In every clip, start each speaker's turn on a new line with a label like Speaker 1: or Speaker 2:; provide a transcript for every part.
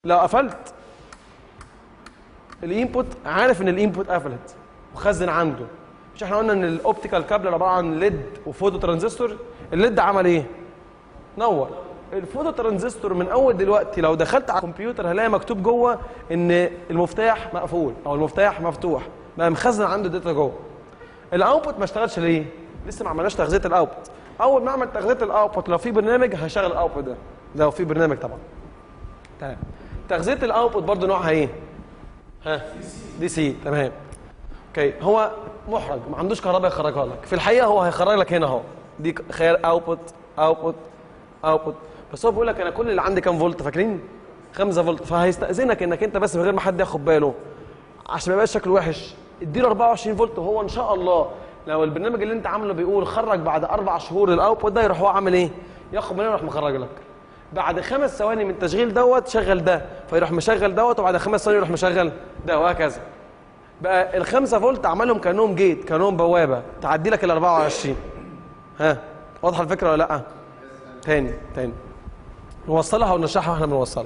Speaker 1: لو قفلت الانبوت عارف ان الانبوت قفلت وخزن عنده مش احنا قلنا ان الاوبتيكال كابل عباره عن ليد وفوتو ترانزستور الليد عمل ايه نور الفوتو ترانزستور من اول دلوقتي لو دخلت على الكمبيوتر هلاقي مكتوب جوه ان المفتاح مقفول او المفتاح مفتوح بقى مخزن عنده داتا جوه الاوتبوت ما اشتغلش ليه لسه ما عملناش تغذيه الاوتبوت اول ما اعمل تغذيه الاوتبوت لو في برنامج هشغل الاوتبوت ده لو في برنامج طبعا تمام تغذيه الاوتبوت برضو نوعها ايه ها دي سي تمام اوكي هو محرج ما عندوش كهرباء يخرجها لك في الحقيقه هو هيخرج لك هنا اهو دي خيار اوتبوت اوتبوت اوتبوت بس هو بيقول لك انا كل اللي عندي كام فولت فاكرين 5 فولت فهيستاذنك انك انت بس من غير ما حد ياخد باله عشان ما يبقاش شكله وحش اديله 24 فولت وهو ان شاء الله لو البرنامج اللي انت عامله بيقول خرج بعد اربع شهور الاوتبوت ده يروح هو عامل ايه؟ ياخد منه يروح مخرج لك بعد خمس ثواني من تشغيل دوت شغل ده فيروح مشغل دوت وبعد خمس ثواني يروح مشغل ده وهكذا بقى الخمسة فولت عملهم كانهم جيت كانهم بوابه تعدي لك ال 24 ها واضحه الفكره ولا لا؟ تاني تاني نوصلها ونشرحها واحنا بنوصلها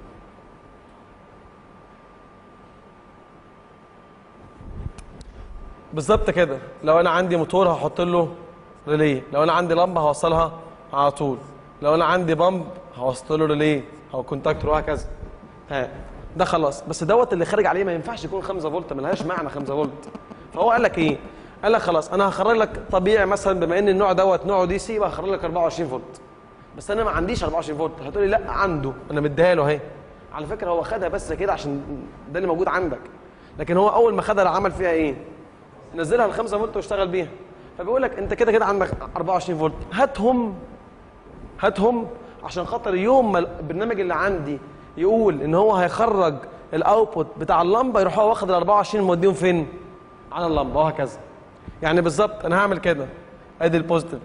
Speaker 1: بالظبط كده لو انا عندي موتور هحط له ريلي لو انا عندي لمبه هوصلها على طول لو انا عندي بامب هوصل له ريلي او كونتاكتور وهكذا ها ده خلاص بس دوت اللي خارج عليه ما ينفعش يكون 5 فولت ملهاش معنى 5 فولت فهو قال لك ايه قال لك خلاص انا هخرج لك طبيعي مثلا بما ان النوع دوت نوعه دي سي هخرج لك 24 فولت بس انا ما عنديش 24 فولت هتقولي لا عنده انا مديها له اهي على فكره هو خدها بس كده عشان ده اللي موجود عندك لكن هو اول ما خدها عمل فيها ايه نزلها ل 5 فولت واشتغل بيها فبيقول لك انت كده كده عندك 24 فولت هاتهم هاتهم عشان خاطر يوم ما البرنامج اللي عندي يقول ان هو هيخرج الاوتبوت بتاع اللمبه يروح هو واخد ال 24 موديهم فين؟ على اللمبه وهكذا. يعني بالظبط انا هعمل كده ادي البوزيتيف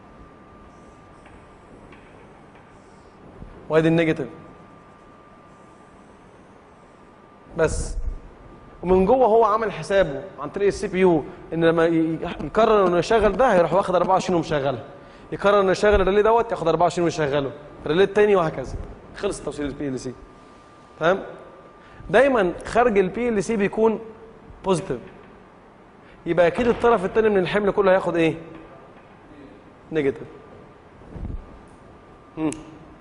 Speaker 1: وادي النيجاتيف بس ومن جوه هو عامل حسابه عن طريق السي بي يو ان لما ي- يقرر انه يشغل ده هيروح واخد 24 ومشغلها يقرر انه يشغل الريلي دوت ياخد 24 ويشغله الريلي التاني وهكذا خلص توصيل البي ال سي تمام دايما خارج البي ال سي بيكون بوزيتيف يبقى اكيد الطرف الثاني من الحمل كله هياخد ايه نيجاتيف مم.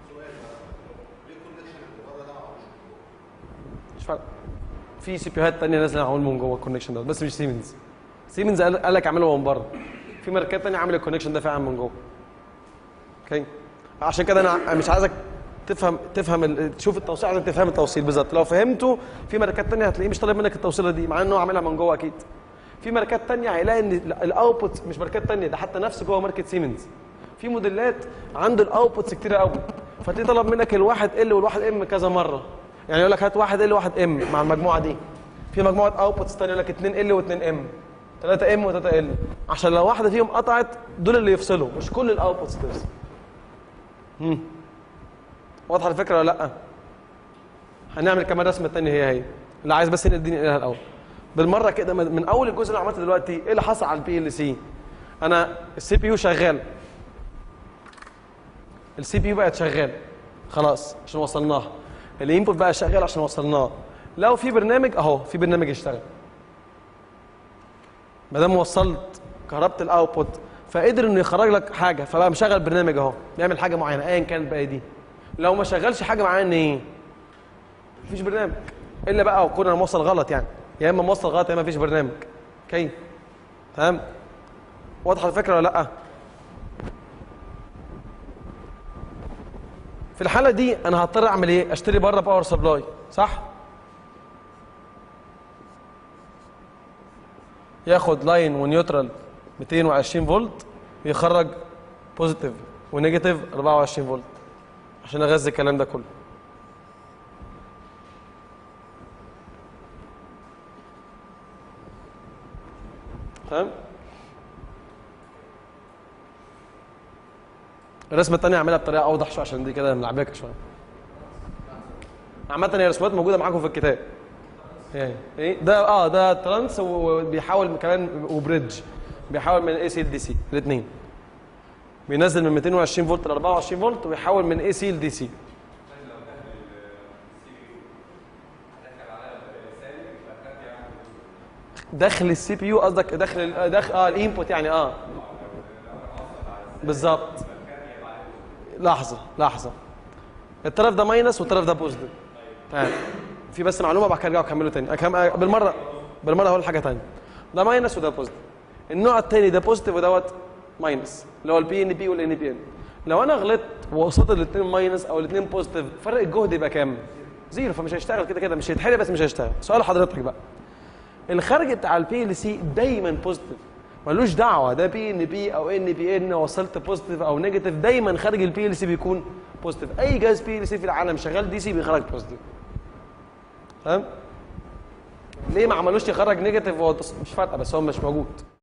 Speaker 1: مش فارق في سي بيوهات تانية نازله معمول من جوه الكونكشن ده بس مش سيمنز سيمنز قال قال لك اعمله من بره في ماركات تانية عامله الكونكشن ده فعلا من جوه اوكي عشان كده انا مش عايزك تفهم تفهم ال- تشوف التوصيل عشان تفهم التوصيل بالظبط لو فهمته في ماركات تانية هتلاقيه مش طالب منك التوصيله دي مع انه هو عاملها من جوه اكيد في ماركات تانية هيلاقي ان الاوتبوت مش ماركات تانية ده حتى نفس جوه ماركه سيمنز في موديلات عنده الاوتبوتس كتير قوي فتلاقيه طلب منك الواحد ال والواحد ام كذا مره يعني يقول لك هات واحد ال وواحد ام مع المجموعه دي في مجموعه اوتبوتس تانية يقول لك 2 ال و2 ام 3 ام و3 ال عشان لو واحده فيهم قطعت دول اللي يفصلوا مش كل الاوتبوتس تفصل مم. واضحه الفكره ولا لا هنعمل كمان رسمه تانية هي هي اللي عايز بس يديني ايديها الاول بالمره كده من من اول الجزء اللي عملته دلوقتي ايه اللي حصل على البي ال سي انا السي بي يو شغال السي بي يو بقت شغال خلاص عشان وصلناها الانبوت بقى شغال عشان وصلناه لو في برنامج اهو في برنامج يشتغل ما دام وصلت كهربت الاوتبوت فقدر انه يخرج لك حاجه فبقى مشغل برنامج اهو بيعمل حاجه معينه ايا كانت بقى دي لو ما شغلش حاجه معينه ايه مفيش برنامج الا بقى اكون انا موصل غلط يعني يا اما موصل غلط يا اما مفيش برنامج اوكي تمام واضحه الفكره ولا لا في الحاله دي انا هضطر اعمل ايه اشتري بره باور سبلاي صح ياخد لاين ونيوترال 220 فولت ويخرج بوزيتيف ونيجاتيف 24 فولت عشان اغذي الكلام ده كله تمام الرسمه الثانيه اعملها بطريقه اوضح شويه عشان دي كده ملعبكه شويه عامه هي رسومات موجوده معاكم في الكتاب يعني ايه ده اه ده ترانس وبيحاول كمان وبريدج بيحاول من اي سي لدي سي الاثنين بينزل من 220 فولت ل 24 فولت ويحول من اي سي لدي سي داخل السي بي يو قصدك داخل ال- داخل اه الانبوت يعني اه بالظبط لحظه لحظه الطرف ده ماينس والطرف ده بوزيتيف تمام في بس معلومه بعد كده ارجعوا اكمله تاني أكم... بالمره بالمره هقول حاجه تانية ده ماينس وده بوزيتيف النوع التاني ده بوزيتيف ودوت ماينس اللي هو البي ان بي والان بي ان لو انا غلطت وقصاد الاثنين ماينس او الاثنين بوزيتيف فرق الجهد يبقى كام؟ زيرو فمش هيشتغل كده كده مش هيتحرق بس مش هيشتغل سؤال حضرتك بقى الخارج بتاع البي ال سي دايما بوزيتيف ملوش دعوه ده بي ان بي او ان بي ان وصلت بوزيتيف او نيجاتيف دايما خارج البي ال سي بيكون بوزيتيف اي جهاز بي ال سي في العالم شغال دي سي بيخرج بوزيتيف تمام ليه ما عملوش يخرج نيجاتيف هو مش فارقه بس هو مش موجود